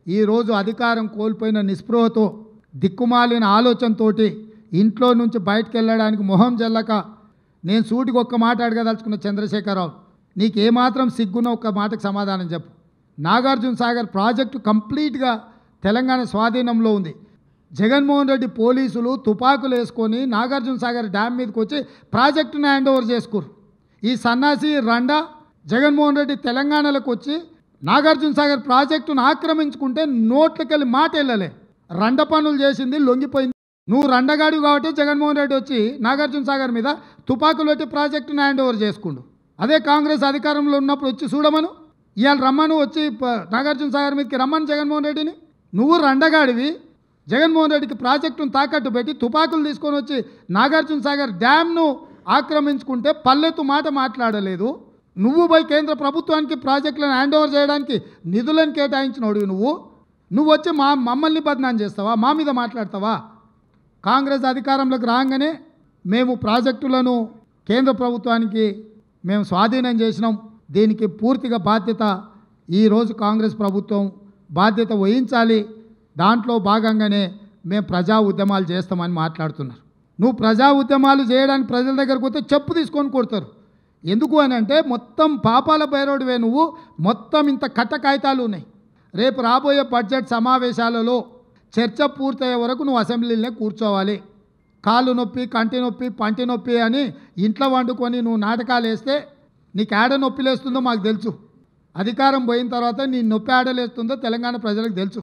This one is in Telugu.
ఈరోజు అధికారం కోల్పోయిన నిస్పృహతో దిక్కుమాలిన ఆలోచనతోటి ఇంట్లో నుంచి బయటకు వెళ్ళడానికి మొహం జల్లక నేను సూటికి ఒక్క మాట అడగదలుచుకున్న చంద్రశేఖరరావు నీకు ఏమాత్రం సిగ్గున్న ఒక్క మాటకు సమాధానం చెప్పు నాగార్జున సాగర్ ప్రాజెక్టు కంప్లీట్గా తెలంగాణ స్వాధీనంలో ఉంది జగన్మోహన్ రెడ్డి పోలీసులు తుపాకులు వేసుకొని నాగార్జున సాగర్ డ్యామ్ మీదకి వచ్చి ప్రాజెక్టును హ్యాండ్ ఓవర్ చేసుకోరు ఈ సన్నాసి రండా జగన్మోహన్ రెడ్డి తెలంగాణలోకి వచ్చి నాగార్జున సాగర్ ప్రాజెక్టును ఆక్రమించుకుంటే నోట్లకెళ్ళి మాట వెళ్ళలే రండ పనులు చేసింది లొంగిపోయింది నువ్వు రండగాడు కాబట్టి జగన్మోహన్ రెడ్డి వచ్చి నాగార్జున సాగర్ మీద తుపాకులు పెట్టి ప్రాజెక్టును హ్యాండ్ ఓవర్ చేసుకుండు అదే కాంగ్రెస్ అధికారంలో ఉన్నప్పుడు వచ్చి చూడమను ఇవాళ రమ్మను వచ్చి ప- నాగార్జున సాగర్ మీదకి రమ్మను జగన్మోహన్ రెడ్డిని నువ్వు రండగాడివి జగన్మోహన్ రెడ్డికి ప్రాజెక్టును తాకట్టు పెట్టి తుపాకులు తీసుకొని వచ్చి నాగార్జున సాగర్ డ్యామ్ను ఆక్రమించుకుంటే పల్లెత్తు మాట మాట్లాడలేదు నువ్వు పోయి కేంద్ర ప్రభుత్వానికి ప్రాజెక్టులను హ్యాండ్ ఓవర్ చేయడానికి నిధులను కేటాయించినోడు నువ్వు నువ్వు వచ్చి మా మమ్మల్ని బదనాం చేస్తావా మా మీద మాట్లాడతావా కాంగ్రెస్ అధికారంలోకి రాగానే మేము ప్రాజెక్టులను కేంద్ర ప్రభుత్వానికి మేము స్వాధీనం చేసినాం దీనికి పూర్తిగా బాధ్యత ఈరోజు కాంగ్రెస్ ప్రభుత్వం బాధ్యత వహించాలి దాంట్లో భాగంగానే మేము ప్రజా ఉద్యమాలు చేస్తామని మాట్లాడుతున్నారు నువ్వు ప్రజా ఉద్యమాలు చేయడానికి ప్రజల దగ్గరకు పోతే చెప్పు తీసుకొని కొడతారు ఎందుకు అని అంటే మొత్తం పాపాల బైరోడివే నువ్వు మొత్తం ఇంత కట్ట కాగితాలు ఉన్నాయి రేపు రాబోయే బడ్జెట్ సమావేశాలలో చర్చ పూర్తయ్యే వరకు నువ్వు అసెంబ్లీలో కూర్చోవాలి కాళ్ళు నొప్పి కంటి నొప్పి పంటి నొప్పి అని ఇంట్లో వండుకొని నువ్వు నాటకాలు వేస్తే నీకు ఆడ నొప్పి లేస్తుందో మాకు తెలుసు అధికారం పోయిన తర్వాత నీ నొప్పి ఆడలేస్తుందో తెలంగాణ ప్రజలకు తెలుసు